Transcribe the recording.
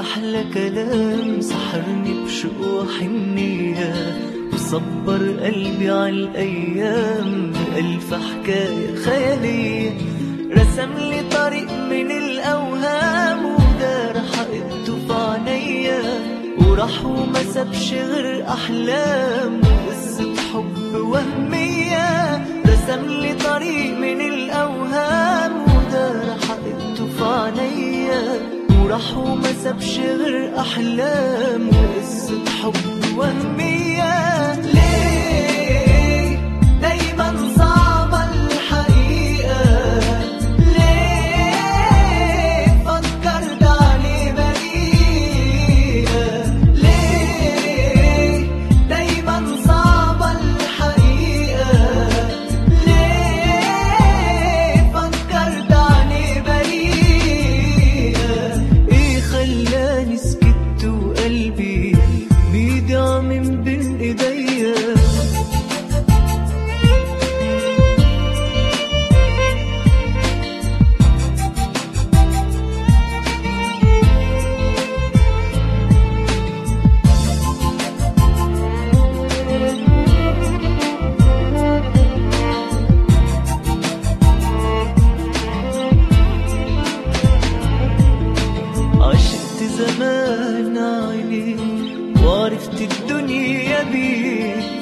أحلى كلام سحرني بشوق وحنية وصبر قلبي عالأيام بألف حكاية خيالية رسم لي طريق من الأوهام ودار حقيقته في عينيا وراح وما سابش غير أحلام وقصة حب وهمية رسم لي طريق من الأوهام ودار حقيقته في عينيا وراح وما سابش غير أحلام وقصة حب وهمية ليه دايما صعبة الحقيقة ليه فكرت عليه بريئة ليه دايما صعبة الحقيقة ليه فكرت عليه بريئة ايه خلاني سكت وقلبي بيضيع من بين ايديا عشقت زمان عيني وعرفت الدنيا بيه